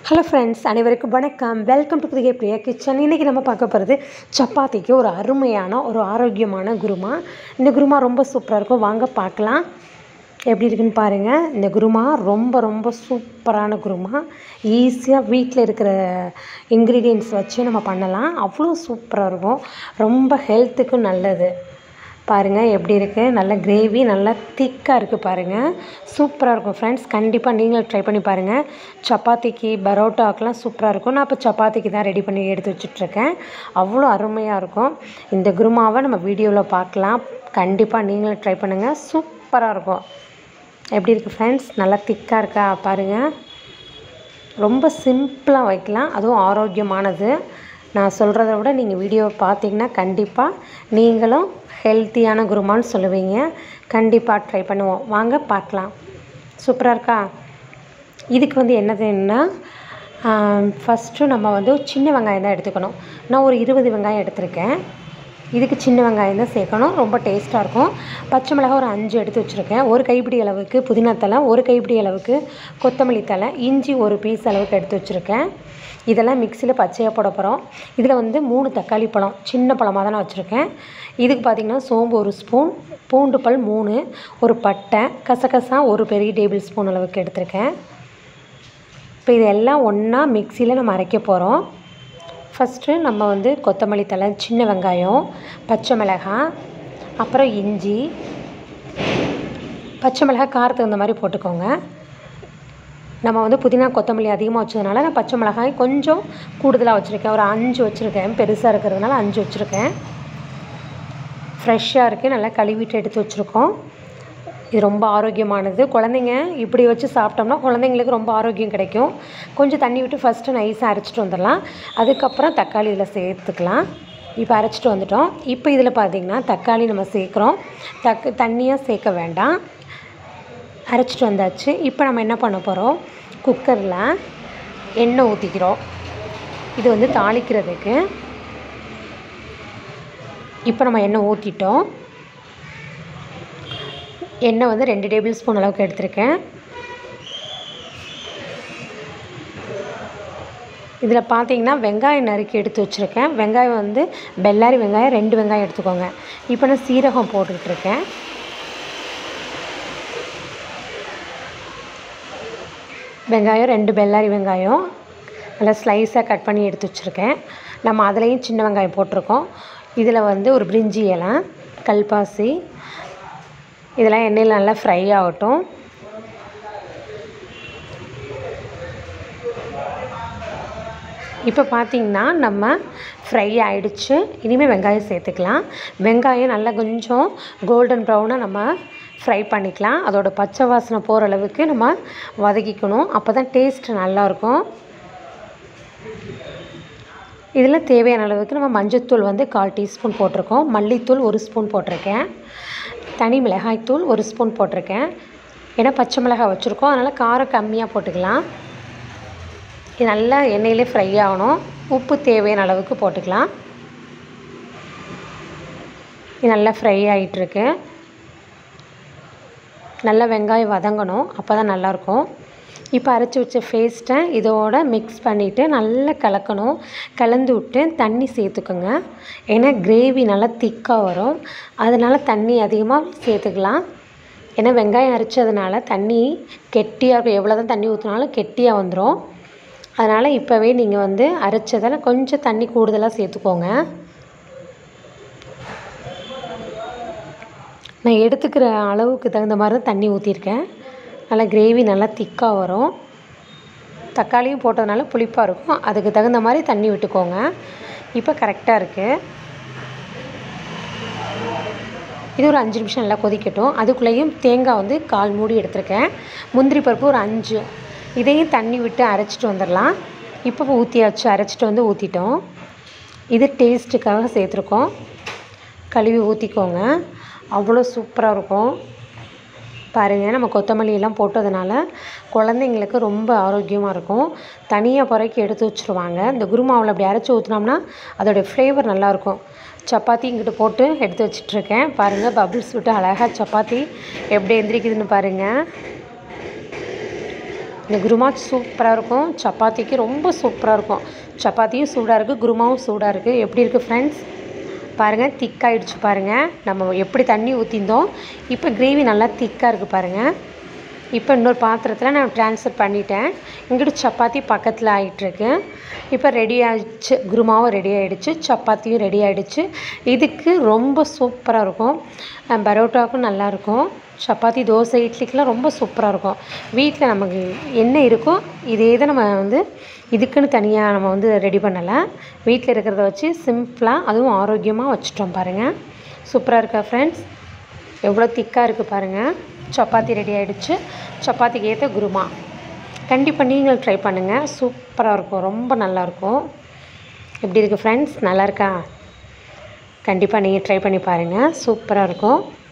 hello friends அனைவருக்கும் வணக்கம் welcome to புதிய பிரியா கிச்சன் இன்றைக்கி நம்ம பார்க்க போகிறது சப்பாத்திக்கு ஒரு அருமையான ஒரு ஆரோக்கியமான குருமா இந்த குருமா ரொம்ப சூப்பராக இருக்கும் வாங்க பார்க்கலாம் எப்படி இருக்குன்னு பாருங்கள் இந்த குருமா ரொம்ப ரொம்ப சூப்பரான குருமா ஈஸியாக வீட்டில் இருக்கிற இன்க்ரீடியன்ட்ஸ் வச்சு நம்ம பண்ணலாம் அவ்வளோ சூப்பராக இருக்கும் ரொம்ப ஹெல்த்துக்கும் நல்லது பாருங்கள் எப்படி இருக்குது நல்ல கிரேவி நல்லா திக்காக இருக்குது பாருங்கள் சூப்பராக இருக்கும் ஃப்ரெண்ட்ஸ் கண்டிப்பாக நீங்களும் ட்ரை பண்ணி பாருங்கள் சப்பாத்திக்கு பரோட்டாக்கெலாம் சூப்பராக இருக்கும் நான் இப்போ சப்பாத்திக்கு தான் ரெடி பண்ணி எடுத்து வச்சிட்ருக்கேன் அவ்வளோ அருமையாக இருக்கும் இந்த குருமாவை நம்ம வீடியோவில் பார்க்கலாம் கண்டிப்பாக நீங்களும் ட்ரை பண்ணுங்கள் சூப்பராக இருக்கும் எப்படி இருக்குது ஃப்ரெண்ட்ஸ் நல்லா திக்காக இருக்கா பாருங்கள் ரொம்ப சிம்பிளாக வைக்கலாம் அதுவும் ஆரோக்கியமானது நான் சொல்கிறத விட நீங்கள் வீடியோவை பார்த்தீங்கன்னா கண்டிப்பாக நீங்களும் ஹெல்த்தியான குருமான்னு சொல்லுவீங்க கண்டிப்பாக ட்ரை பண்ணுவோம் வாங்க பார்க்கலாம் சூப்பராக இருக்கா இதுக்கு வந்து என்னதுன்னா ஃபஸ்ட்டு நம்ம வந்து சின்ன வெங்காயம் தான் எடுத்துக்கணும் நான் ஒரு இருபது வெங்காயம் எடுத்திருக்கேன் இதுக்கு சின்ன வெங்காயம் தான் சேர்க்கணும் ரொம்ப டேஸ்ட்டாக இருக்கும் பச்சை மிளகாய் ஒரு அஞ்சு எடுத்து வச்சுருக்கேன் ஒரு கைப்பிடி அளவுக்கு புதினா தலை ஒரு கைப்பிடி அளவுக்கு கொத்தமல்லி தலை இஞ்சி ஒரு பீஸ் அளவுக்கு எடுத்து வச்சுருக்கேன் இதெல்லாம் மிக்சியில் பச்சையாக போட போகிறோம் இதில் வந்து மூணு தக்காளி பழம் சின்ன பழமாக தான் நான் வச்சுருக்கேன் இதுக்கு பார்த்திங்கன்னா சோம்பு ஒரு ஸ்பூன் பூண்டு பல் மூணு ஒரு பட்டை கசகசா ஒரு பெரிய டேபிள் ஸ்பூன் அளவுக்கு எடுத்திருக்கேன் இப்போ இதெல்லாம் ஒன்றா மிக்சியில் நம்ம அரைக்க போகிறோம் ஃபஸ்ட்டு நம்ம வந்து கொத்தமல்லி தலை சின்ன வெங்காயம் பச்சை மிளகாய் அப்புறம் இஞ்சி பச்சை மிளகாய் காரத்துக்கு தகுந்த மாதிரி போட்டுக்கோங்க நம்ம வந்து புதினா கொத்தமல்லி அதிகமாக வச்சதுனால நான் பச்சை மிளகாய் கொஞ்சம் கூடுதலாக வச்சுருக்கேன் ஒரு அஞ்சு வச்சுருக்கேன் பெருசாக இருக்கிறதுனால அஞ்சு வச்சுருக்கேன் ஃப்ரெஷ்ஷாக இருக்குது நல்லா கழுவிட்டு எடுத்து வச்சுருக்கோம் இது ரொம்ப ஆரோக்கியமானது குழந்தைங்க இப்படி வச்சு சாப்பிட்டோம்னா குழந்தைங்களுக்கு ரொம்ப ஆரோக்கியம் கிடைக்கும் கொஞ்சம் தண்ணி விட்டு ஃபஸ்ட்டு நைஸாக அரைச்சிட்டு வந்துடலாம் அதுக்கப்புறம் தக்காளி இதில் சேர்த்துக்கலாம் இப்போ அரைச்சிட்டு வந்துட்டோம் இப்போ இதில் பார்த்திங்கன்னா தக்காளி நம்ம சேர்க்குறோம் தக் தண்ணியாக சேர்க்க வேண்டாம் அரைச்சிட்டு வந்தாச்சு இப்போ நம்ம என்ன பண்ண போகிறோம் குக்கரில் எண்ணெய் ஊற்றிக்கிறோம் இது வந்து தாளிக்கிறதுக்கு இப்போ நம்ம எண்ணெய் ஊற்றிட்டோம் எண்ணெய் வந்து ரெண்டு டேபிள் ஸ்பூன் அளவுக்கு எடுத்திருக்கேன் இதில் பார்த்தீங்கன்னா வெங்காயம் நறுக்கி எடுத்து வச்சுருக்கேன் வெங்காயம் வந்து பெல்லாரி வெங்காயம் ரெண்டு வெங்காயம் எடுத்துக்கோங்க இப்போ நான் சீரகம் போட்டுட்ருக்கேன் வெங்காயம் ரெண்டு பெல்லாரி வெங்காயம் நல்லா ஸ்லைஸாக கட் பண்ணி எடுத்து வச்சுருக்கேன் நம்ம அதுலேயும் சின்ன வெங்காயம் போட்டிருக்கோம் இதில் வந்து ஒரு பிரிஞ்சி இலை கல்பாசி இதெல்லாம் எண்ணெயில் நல்லா ஃப்ரை ஆகட்டும் இப்போ பார்த்திங்கன்னா நம்ம ஃப்ரை ஆகிடுச்சு இனிமேல் வெங்காயம் சேர்த்துக்கலாம் வெங்காயம் நல்லா கொஞ்சம் கோல்டன் ப்ரௌனாக நம்ம ஃப்ரை பண்ணிக்கலாம் அதோட பச்சை வாசனை போகிற அளவுக்கு நம்ம வதக்கிக்கணும் அப்போ தான் டேஸ்ட் நல்லாயிருக்கும் இதில் தேவையான அளவுக்கு நம்ம மஞ்சத்தூள் வந்து கால் டீஸ்பூன் போட்டிருக்கோம் மல்லித்தூள் ஒரு ஸ்பூன் போட்டிருக்கேன் தனி மிளகாய்த்தூள் ஒரு ஸ்பூன் போட்டிருக்கேன் ஏன்னா பச்சை மிளகாய் வச்சுருக்கோம் அதனால் காரம் கம்மியாக போட்டுக்கலாம் இது நல்லா எண்ணெயிலே ஃப்ரை ஆகணும் உப்பு தேவையான அளவுக்கு போட்டுக்கலாம் இது நல்லா ஃப்ரை ஆகிட்டுருக்கு நல்லா வெங்காயம் வதங்கணும் அப்போ தான் நல்லாயிருக்கும் இப்போ அரைச்சி வச்ச பேஸ்ட்டை இதோட மிக்ஸ் பண்ணிவிட்டு நல்லா கலக்கணும் கலந்து விட்டு தண்ணி சேர்த்துக்கோங்க ஏன்னா கிரேவி நல்லா திக்காக வரும் அதனால் தண்ணி அதிகமாக சேர்த்துக்கலாம் ஏன்னா வெங்காயம் அரைச்சதுனால தண்ணி கெட்டியாக இருக்கும் எவ்வளோ தான் தண்ணி ஊற்றினாலும் கெட்டியாக வந்துடும் அதனால் இப்போவே நீங்கள் வந்து அரைச்சதில் கொஞ்சம் தண்ணி கூடுதலாக சேர்த்துக்கோங்க நான் எடுத்துக்கிற அளவுக்கு தகுந்த மாதிரி தான் தண்ணி ஊற்றிருக்கேன் நல்லா கிரேவி நல்லா திக்காக வரும் தக்காளியும் போட்டதுனால புளிப்பாக இருக்கும் அதுக்கு தகுந்த மாதிரி தண்ணி விட்டுக்கோங்க இப்போ கரெக்டாக இருக்குது இது ஒரு அஞ்சு நிமிஷம் நல்லா கொதிக்கட்டும் அதுக்குள்ளேயும் தேங்காய் வந்து கால் மூடி எடுத்திருக்கேன் முந்திரி பருப்பு ஒரு அஞ்சு இதையும் தண்ணி விட்டு அரைச்சிட்டு வந்துடலாம் இப்போ ஊற்றியாச்சு அரைச்சிட்டு வந்து ஊற்றிட்டோம் இது டேஸ்ட்டுக்காக சேர்த்துருக்கோம் கழுவி ஊற்றிக்கோங்க அவ்வளோ சூப்பராக இருக்கும் பாருங்கள் நம்ம கொத்தமல்லி எல்லாம் போட்டதுனால குழந்தைங்களுக்கு ரொம்ப ஆரோக்கியமாக இருக்கும் தனியாக புறக்கி எடுத்து வச்சுருவாங்க இந்த குருமாவில் அப்படி அரைச்சி ஊற்றினோம்னா அதோடய ஃப்ளேவர் நல்லாயிருக்கும் சப்பாத்தி இங்கிட்டு போட்டு எடுத்து வச்சிட்ருக்கேன் பாருங்கள் பபிள்ஸ் விட்டு அழகாக சப்பாத்தி எப்படி எந்திரிக்குதுன்னு பாருங்கள் இந்த குருமா சூப்பராக இருக்கும் சப்பாத்திக்கு ரொம்ப சூப்பராக இருக்கும் சப்பாத்தியும் சூடாக இருக்குது குருமாவும் சூடாக இருக்குது எப்படி இருக்குது ஃப்ரெண்ட்ஸ் பாருங்கள் திக்காயிடுச்சு பாருங்கள் நம்ம எப்படி தண்ணி ஊற்றிருந்தோம் இப்போ கிரேவி நல்லா திக்காக இருக்குது பாருங்கள் இப்போ இன்னொரு பாத்திரத்தில் நான் ட்ரான்ஸ்ஃபர் பண்ணிட்டேன் இங்கிட்டு சப்பாத்தி பக்கத்தில் ஆகிட்டுருக்கு இப்போ ரெடி ஆகிடுச்சு குருமாவும் ரெடி ஆகிடுச்சு சப்பாத்தியும் ரெடி ஆகிடுச்சு இதுக்கு ரொம்ப சூப்பராக இருக்கும் அஹ் பரோட்டாவுக்கும் நல்லாயிருக்கும் சப்பாத்தி தோசை இட்லிக்கெலாம் ரொம்ப சூப்பராக இருக்கும் வீட்டில் நமக்கு என்ன இருக்கோ இதே தான் நம்ம வந்து இதுக்குன்னு தனியாக நம்ம வந்து ரெடி பண்ணலை வீட்டில் இருக்கிறத வச்சு சிம்பிளாக அதுவும் ஆரோக்கியமாக வச்சுட்டோம் பாருங்கள் சூப்பராக இருக்கா ஃப்ரெண்ட்ஸ் எவ்வளோ திக்காக இருக்குது பாருங்கள் சப்பாத்தி ரெடி ஆகிடுச்சு சப்பாத்திக்கு ஏற்ற குருமா கண்டிப்பாக நீங்களும் ட்ரை பண்ணுங்கள் சூப்பராக இருக்கும் ரொம்ப நல்லாயிருக்கும் எப்படி இருக்குது ஃப்ரெண்ட்ஸ் நல்லா இருக்கா கண்டிப்பாக நீங்கள் ட்ரை பண்ணி பாருங்கள் சூப்பராக இருக்கும்